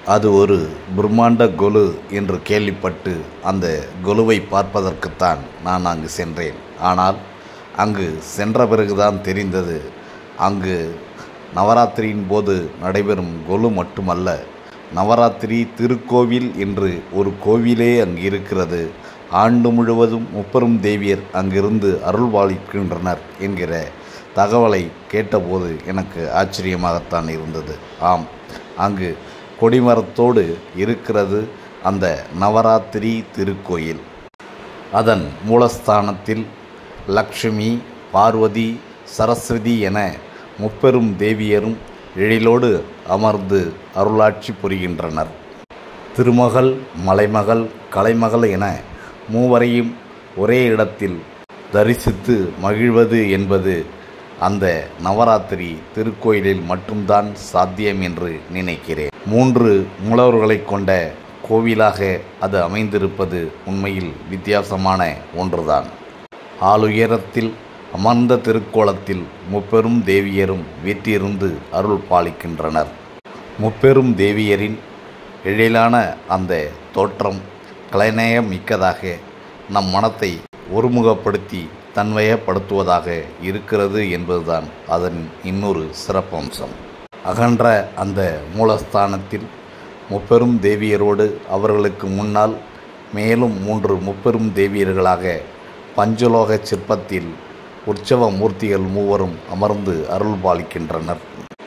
அது ஒரு பிரம்மாண்ட கொலு என்று கேள்விப்பட்டு அந்த கொலுவை பார்ப்பதற்குத்தான் நான் அங்கு சென்றேன் ஆனால் அங்கு சென்ற பிறகுதான் தெரிந்தது அங்கு நவராத்திரியின் போது நடைபெறும் கொலு மட்டுமல்ல நவராத்திரி திருக்கோவில் என்று ஒரு கோவிலே அங்கு இருக்கிறது ஆண்டு முழுவதும் முப்பெரும் தேவியர் அங்கிருந்து அருள்வாளிக்கின்றனர் என்கிற தகவலை கேட்டபோது எனக்கு ஆச்சரியமாகத்தான் இருந்தது ஆம் அங்கு கொடிமரத்தோடு இருக்கிறது அந்த நவராத்திரி திருக்கோயில் அதன் மூலஸ்தானத்தில் லக்ஷ்மி பார்வதி சரஸ்வதி என முப்பெரும் தேவியரும் எழிலோடு அமர்ந்து அருளாட்சி புரிகின்றனர் திருமகள் மலைமகள் கலைமகள் என மூவரையும் ஒரே இடத்தில் தரிசித்து மகிழ்வது என்பது அந்த நவராத்திரி திருக்கோயிலில் மட்டும்தான் சாத்தியம் என்று நினைக்கிறேன் மூன்று மூலவர்களை கொண்ட கோவிலாக அது அமைந்திருப்பது உண்மையில் வித்தியாசமான ஒன்றுதான் ஆளுயரத்தில் அமர்ந்த திருக்கோலத்தில் முப்பெரும் தேவியரும் வீற்றிருந்து அருள் பாலிக்கின்றனர் முப்பெரும் தேவியரின் எழிலான அந்த தோற்றம் கலைநய மிக்கதாக நம் மனத்தை ஒருமுகப்படுத்தி தன்வயப்படுத்துவதாக இருக்கிறது என்பதுதான் அதன் இன்னொரு சிறப்பம்சம் அகன்ற அந்த மூலஸ்தானத்தில் முப்பெரும் தேவியரோடு அவர்களுக்கு முன்னால் மேலும் மூன்று முப்பெரும் தேவியர்களாக பஞ்சலோக சிற்பத்தில் உற்சவ மூர்த்திகள் மூவரும் அமர்ந்து அருள் பாலிக்கின்றனர்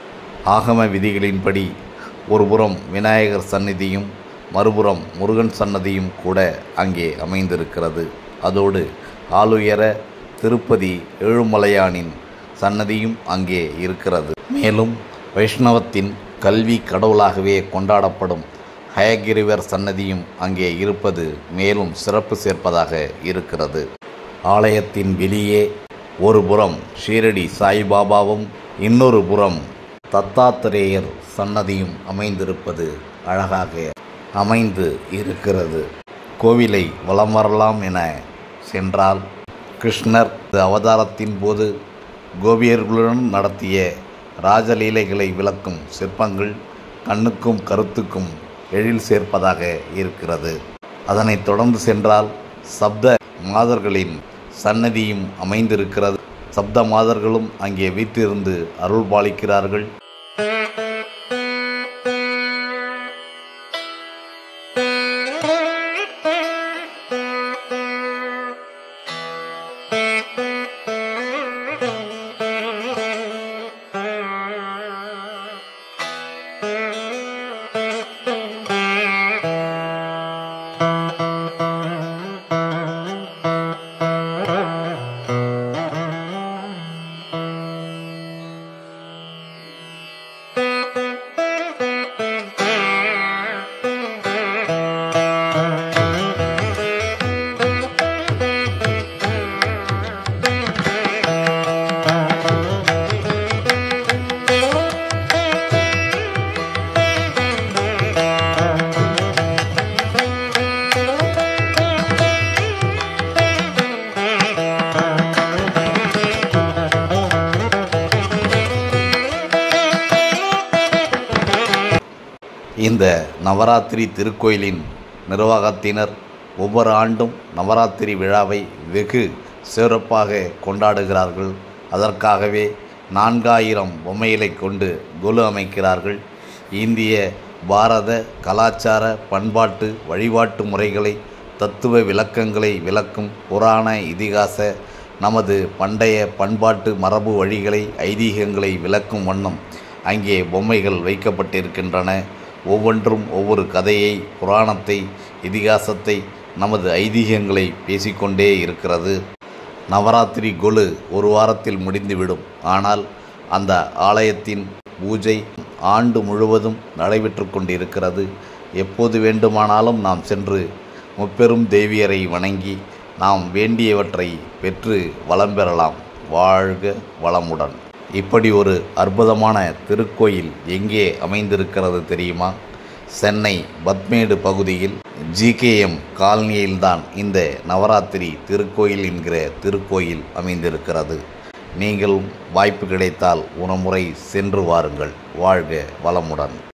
ஆகம விதிகளின்படி ஒருபுறம் விநாயகர் சந்நிதியும் மறுபுறம் முருகன் சன்னதியும் கூட அங்கே அமைந்திருக்கிறது அதோடு ஆளுயர திருப்பதி ஏழுமலையானின் சன்னதியும் அங்கே இருக்கிறது மேலும் வைஷ்ணவத்தின் கல்வி கடவுளாகவே கொண்டாடப்படும் ஹயகிரிவர் சன்னதியும் அங்கே இருப்பது மேலும் சிறப்பு சேர்ப்பதாக இருக்கிறது ஆலயத்தின் வெளியே ஒரு புறம் ஷீரடி சாய்பாபாவும் இன்னொரு புறம் தத்தாத்திரேயர் சன்னதியும் அமைந்திருப்பது அழகாக அமைந்து இருக்கிறது கோவிலை வலம் வரலாம் என சென்றால் கிருஷ்ணர் அவதாரத்தின் போது கோபியர்களுடன் நடத்திய ராஜலீலைகளை விளக்கும் சிற்பங்கள் கண்ணுக்கும் கருத்துக்கும் எழில் சேர்ப்பதாக இருக்கிறது அதனைத் தொடர்ந்து சென்றால் சப்த மாதர்களின் சன்னதியும் அமைந்திருக்கிறது சப்த மாதர்களும் அங்கே வீற்றிருந்து அருள் பாலிக்கிறார்கள் இந்த நவராத்திரி திருக்கோயிலின் நிர்வாகத்தினர் ஒவ்வொரு ஆண்டும் நவராத்திரி விழாவை வெகு சிறப்பாக கொண்டாடுகிறார்கள் அதற்காகவே நான்காயிரம் பொம்மைகளை கொண்டு கொலு அமைக்கிறார்கள் இந்திய பாரத கலாச்சார பண்பாட்டு வழிபாட்டு முறைகளை தத்துவ விளக்கங்களை விளக்கும் புராண இதிகாச நமது பண்டைய பண்பாட்டு மரபு வழிகளை ஐதீகங்களை விளக்கும் வண்ணம் அங்கே பொம்மைகள் வைக்கப்பட்டிருக்கின்றன ஒவ்வொன்றும் ஒவ்வொரு கதையை புராணத்தை இதிகாசத்தை நமது ஐதீகங்களை பேசிக்கொண்டே இருக்கிறது நவராத்திரி கொலு ஒரு வாரத்தில் முடிந்துவிடும் ஆனால் அந்த ஆலயத்தின் பூஜை ஆண்டு முழுவதும் நடைபெற்று கொண்டிருக்கிறது எப்போது வேண்டுமானாலும் நாம் சென்று முப்பெரும் தேவியரை வணங்கி நாம் வேண்டியவற்றை பெற்று வளம் பெறலாம் வாழ்க வளமுடன் இப்படி ஒரு அற்புதமான திருக்கோயில் எங்கே அமைந்திருக்கிறது தெரியுமா சென்னை பத்மேடு பகுதியில் ஜிகேஎம் காலனியில்தான் இந்த நவராத்திரி திருக்கோயில் என்கிற திருக்கோயில் அமைந்திருக்கிறது நீங்களும் வாய்ப்பு கிடைத்தால் ஒரு முறை சென்று வாருங்கள் வாழ்க வளமுடன்